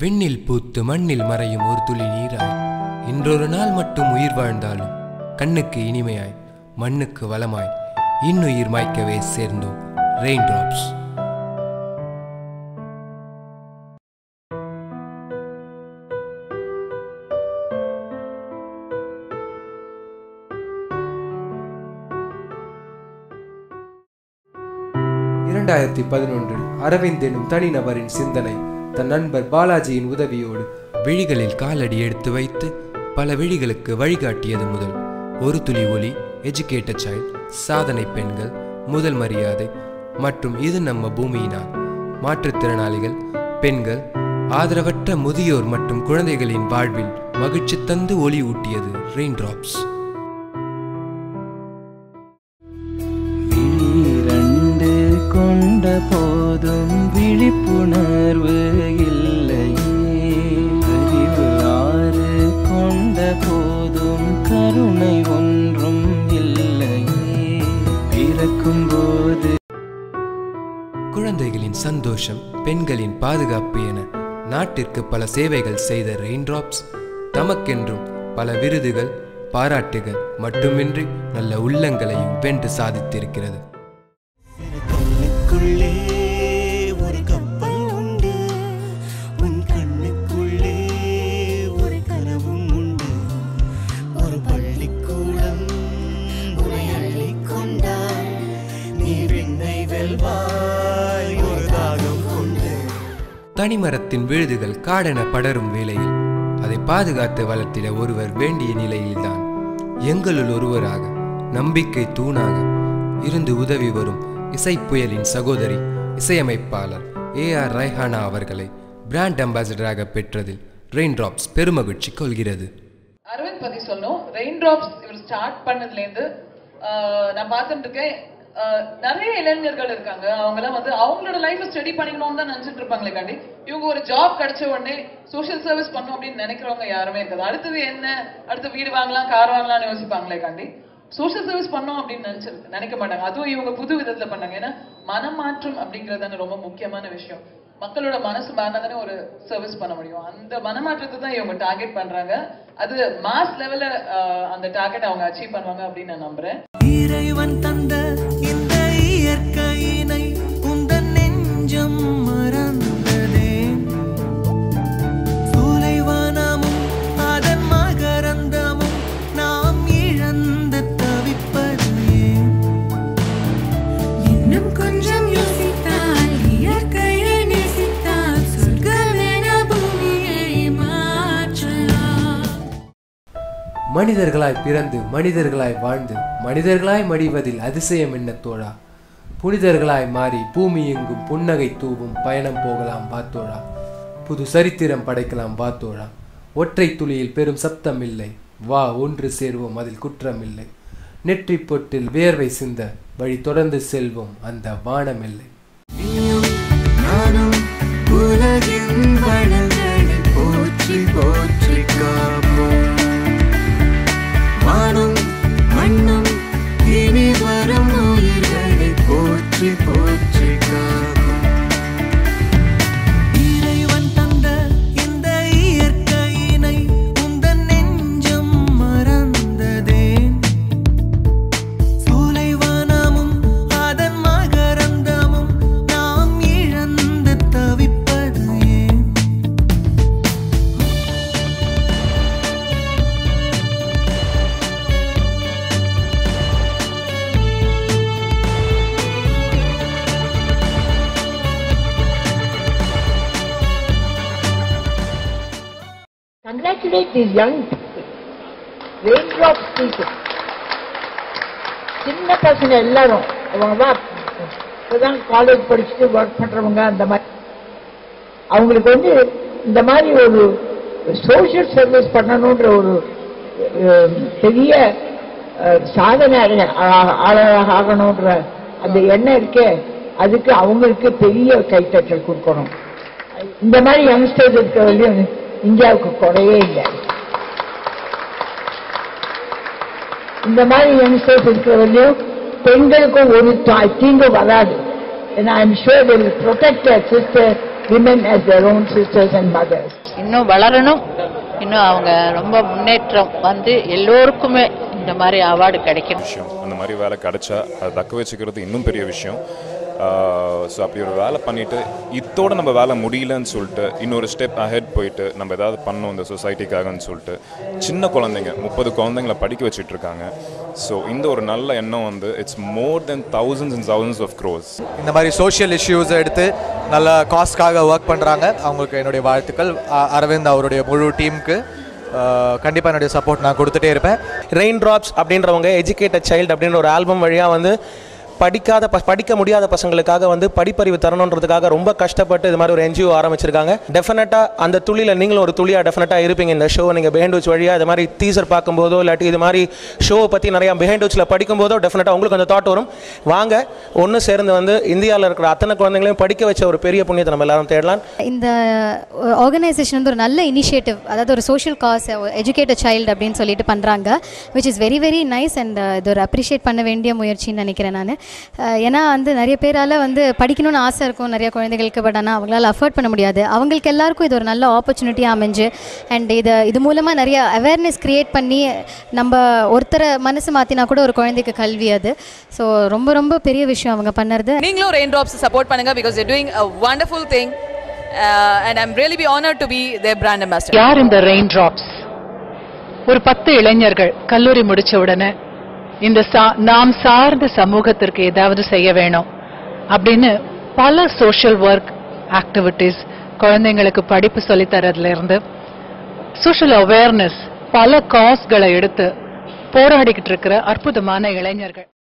விண்ணில் பூத்து மண்ணில் மறையும் ஒரு துளி நீராய் இன்றொரு நாள் மட்டும் உயிர் வாழ்ந்தாலும் கண்ணுக்கு இனிமையாய் மண்ணுக்கு வளமாய் இன்னுயிர் மாய்க்கவே சேர்ந்தோம் ரெயின் டிராப்ஸ் இரண்டாயிரத்தி பதினொன்றில் அரவிந்த் எனும் தனிநபரின் சிந்தனை தன் நண்பர் பாலாஜியின் உதவியோடு விழிகளில் காலடி எடுத்து வைத்து பல விழிகளுக்கு வழிகாட்டியது முதல் ஒரு துளி ஒளி எஜுகேட்டட் சைல்ட் சாதனை பெண்கள் முதல் மரியாதை மற்றும் இது நம்ம பூமியினால் மாற்றுத்திறனாளிகள் பெண்கள் ஆதரவற்ற முதியோர் மற்றும் குழந்தைகளின் வாழ்வில் மகிழ்ச்சி தந்து ஒளி ஊட்டியது ரெயின் டிராப்ஸ் இரண்டு கொண்ட போதும் விழிப்புணர்வு இல்லையே அறிவு ஆறு கொண்ட போதும் கருணை ஒன்றும் இல்லையே பிறக்கும் போது குழந்தைகளின் சந்தோஷம் பெண்களின் பாதுகாப்பு என நாட்டிற்கு பல சேவைகள் செய்த ரெயின் டிராப்ஸ் தமக்கென்றும் பல விருதுகள் பாராட்டுகள் மட்டுமின்றி நல்ல உள்ளங்களையும் வென்று சாதித்திருக்கிறது கண்ணுக்குள்ளே ஒரு கப்பல் உண்டு உன் கண்ணுக்குள்ளே ஒரு கனவும் உண்டு ஒரு பள்ளிக்கூடம் உனை அள்ளிக் கொண்டாள் நீ விண்ணை வெல்வாய் ஒரு தாகம் கொண்டு தனிமரத்தின் விழுதுகள் காடென படரும் வேளையில் அதை பாதுகாத்து வளர்த்திட ஒருவர் வேண்டிய நிலையில்தான் எங்களுள் ஒருவராக நம்பிக்கை தூணாக இருந்து உதவி வரும் இசைப்புயலின் சகோதரி இசையமைப்பாளர் ஏ ஆர் ரைஹானா அவர்களை பிராண்ட் அம்பாசிடராக பெற்றதில் ரெயின் டிராப்ஸ் பெருமகிழ்ச்சி கொள்கிறது அரவிந்த் பத்தி சொல்லணும் ரெயின் டிராப்ஸ் இவர் ஸ்டார்ட் பண்ணதுலேருந்து ஆஹ், நான் பார்த்துட்டு இருக்கேன் ஆஹ், நிறைய இளைஞர்கள் இருக்காங்க அவங்கலாம் வந்து அவங்களோட லைஃப் ஸ்டடி பண்ணிக்கணும்னு தான் நினைச்சிட்டு இருப்பாங்களே காண்டி இவங்க ஒரு ஜாப் கிடைச்ச உடனே சோஷியல் சர்வீஸ் பண்ணணும் அப்படின்னு நினைக்கிறவங்க யாருமே இருக்காது அடுத்தது என்ன அடுத்து வீடு வாங்கலாம் கார் வாங்கலாம்னு யோசிப்பாங்களே காண்டி சோஷியல் சர்வீஸ் பண்ணோம் அப்படின்னு நினைச்சு நினைக்க மாட்டாங்க அதுவும் இவங்க புது விதத்துல பண்ணாங்க ஏன்னா மனமாற்றம் அப்படிங்கிறது தானே ரொம்ப முக்கியமான விஷயம் மக்களோட மனசு மாறினாதானே ஒரு சர்வீஸ் பண்ண முடியும் அந்த மனமாற்றத்தை தான் இவங்க டார்கெட் பண்றாங்க அது மாஸ் லெவல்ல அந்த டார்கெட் அவங்க அச்சீவ் பண்ணுவாங்க அப்படின்னு நான் நம்புறேன் இறைவன் தந்த இந்த இயற்கையினை உந்தன் நெஞ்சம் மறந்ததே சூலைவனமும் அதன் மகரந்தமும் நாம் இழந்து தவிப்பது ஏன் இன்னும் கொஞ்சம் யோசித்தால் இயற்கையை நேசித்தால் சொர்க்கமென பூமியை மாற்றலாம் மனிதர்களாய் பிறந்து மனிதர்களாய் வாழ்ந்து மனிதர்களாய் மடிவதில் அதிசயம் என்ன தோழா புனிதர்களாய் மாறி பூமி எங்கும் புன்னகை தூவும் பயணம் போகலாம் வாத்தோழா புது சரித்திரம் படைக்கலாம் வாத்தோழா ஒற்றை துளியில் பெரும் சப்தம் இல்லை வா ஒன்று சேர்வோம் அதில் குற்றம் இல்லை நெற்றி பொட்டில் வேர்வை சிந்த வழி தொடர்ந்து செல்வோம் அந்த வானம் இல்லை நீயும் நானும் உலகின் வளங்களை போற்றி போற்றி காப்போம் வானும் மண்ணும் இனி வரும் உயிர்களை போற்றி போற்றி காப்போம் இறைவன் தந்த இந்த இயற்கையினை உந்தன் நெஞ்சம் மறந்ததேன் சூலைவனமும் அதன் மகரந்தமும் நாம் இழந்து தவிப்பது ஏன் congratulate these young people, raindrops people. சின்ன பசங்க எல்லாரும் அவங்க தான் இப்பதான் காலேஜ் படிச்சுட்டு ஒர்க் பண்றவங்க அந்த மாதிரி அவங்களுக்கு வந்து இந்த மாதிரி ஒரு சோஷியல் சர்வீஸ் பண்ணணுன்ற ஒரு அஹ், பெரிய அஹ், சாதனை அடைய- ஆ- ஆளராக ஆகணுன்ற அந்த எண்ணம் இருக்கே அதுக்கு அவங்களுக்கு பெரிய கைத்தட்டல் கொடுக்கணும் இந்த மாதிரி யங்ஸ்டர்ஸ் இருக்க வரையும் இந்தியாவுக்கு குறையே இல்லை இந்த மாதிரி யங்ஸ்டர்ஸ் இருக்கிற வரையும் பெண்களுக்கும் ஒரு தா- தீங்கு வராது and I'm sure they will protect their sister women as their own sisters and mothers. இன்னும் வளரணும் இன்னும் அவங்க ரொம்ப முன்னேற்றம் வந்து எல்லோருக்குமே இந்த மாதிரி அவார்டு கிடைக்கணும் விஷயம் அந்த மாதிரி வேலை கிடைச்சா அதை தக்க வச்சுக்கிறது இன்னும் பெரிய விஷயம் ஸோ அப்படி ஒரு வேலை பண்ணிட்டு இதோட நம்ம வேலை முடியலன்னு சொல்லிட்டு இன்னொரு ஸ்டெப் அஹெட் போயிட்டு நம்ம ஏதாவது பண்ணோம் இந்த சொசைட்டிக்காகன்னு சொல்லிட்டு சின்ன குழந்தைங்க முப்பது குழந்தைங்களை படிக்க வச்சுட்டு இருக்காங்க ஸோ இந்த ஒரு நல்ல எண்ணம் வந்து it's more then thousands and thousands of crores இந்த மாதிரி சோஷியல் இஷ்யூஸை எடுத்து நல்ல காஸ்ட்காக ஒர்க் பண்ணுறாங்க அவங்களுக்கு என்னுடைய வாழ்த்துக்கள் அ- அரவிந்த் அவருடைய முழு டீமுக்கு கண்டிப்பாக என்னுடைய சப்போர்ட் நான் கொடுத்துட்டே இருப்பேன் ரெயின் ட்ராப்ஸ் அப்படின்றவங்க எஜுகேட்டட் சைல்டு அப்படின்ற ஒரு ஆல்பம் வழியாக வந்து படிக்காத ப படிக்க முடியாத பசங்களுக்காக வந்து படிப்பறிவு தரணுன்றதுக்காக ரொம்ப கஷ்டப்பட்டு இது மாதிரி ஒரு என்ஜிஓ ஆரம்பிச்சிருக்காங்க டெஃபினட்டாக அந்த துளியில் நீங்களும் ஒரு துளியாக டெஃபினட்டாக இருப்பீங்க இந்த ஷோ நீங்கள் பிஹைண்ட் வச் வழியாக இது மாதிரி டீசர் பார்க்கும்போதோ இல்லாட்டி இது மாதிரி ஷோவை பற்றி நிறையா பிஹைண்ட் வச்சில் படிக்கும்போதோ டெஃபினட்டாக உங்களுக்கு அந்த தாட் வரும் வாங்க ஒன்று சேர்ந்து வந்து இந்தியாவில் இருக்கிற அத்தனை குழந்தைங்களையும் படிக்க வச்ச ஒரு பெரிய புண்ணியத்தை நம்ம எல்லாரும் தேடலாம் இந்த ஆர்கனைசேஷன் வந்து ஒரு நல்ல இனிஷியேட்டிவ் அதாவது ஒரு சோஷியல் காஸ் எஜுகேட்டட் சைல்டு அப்படின்னு சொல்லிட்டு பண்ணுறாங்க which is very very nice and இது ஒரு அப்ரிஷியேட் பண்ண வேண்டிய முயற்சின்னு நினைக்கிறேன் நான் ஏன்னா வந்து நிறைய பேரால் வந்து படிக்கணும்னு ஆசை இருக்கும் நிறைய குழந்தைகளுக்கு பட் ஆனால் அவங்களால அஃபோர்ட் பண்ண முடியாது அவங்களுக்கு எல்லாருக்கும் இது ஒரு நல்ல ஆப்பர்ச்சுனிட்டியாக அமைஞ்சு அண்ட் இது இது மூலமாக நிறைய அவேர்னஸ் க்ரியேட் பண்ணி நம்ம ஒருத்தரை மனசு மாற்றினா கூட ஒரு குழந்தைக்கு கல்வி அது ஸோ ரொம்ப ரொம்ப பெரிய விஷயம் அவங்க பண்ணுறது நீங்களும் ரெயின் ட்ராப்ஸ் சப்போர்ட் பண்ணுங்க because you doing a wonderful thing and I'm really be honour to be their brand ambassador யார் இந்த ரெயின் ட்ராப்ஸ் ஒரு பத்து இளைஞர்கள் கல்லூரி முடிச்ச உடனே இந்த சா- நாம் சார்ந்த சமூகத்திற்கு ஏதாவது செய்ய வேணும் அப்படின்னு பல சோஷியல் ஒர்க் ஆக்டிவிட்டீஸ் குழந்தைங்களுக்கு படிப்பு சொல்லித் தரதுல இருந்து சோஷியல் அவேர்னஸ் பல காஸ்களை எடுத்து போராடிக்கிட்டு இருக்கிற அற்புதமான இளைஞர்கள்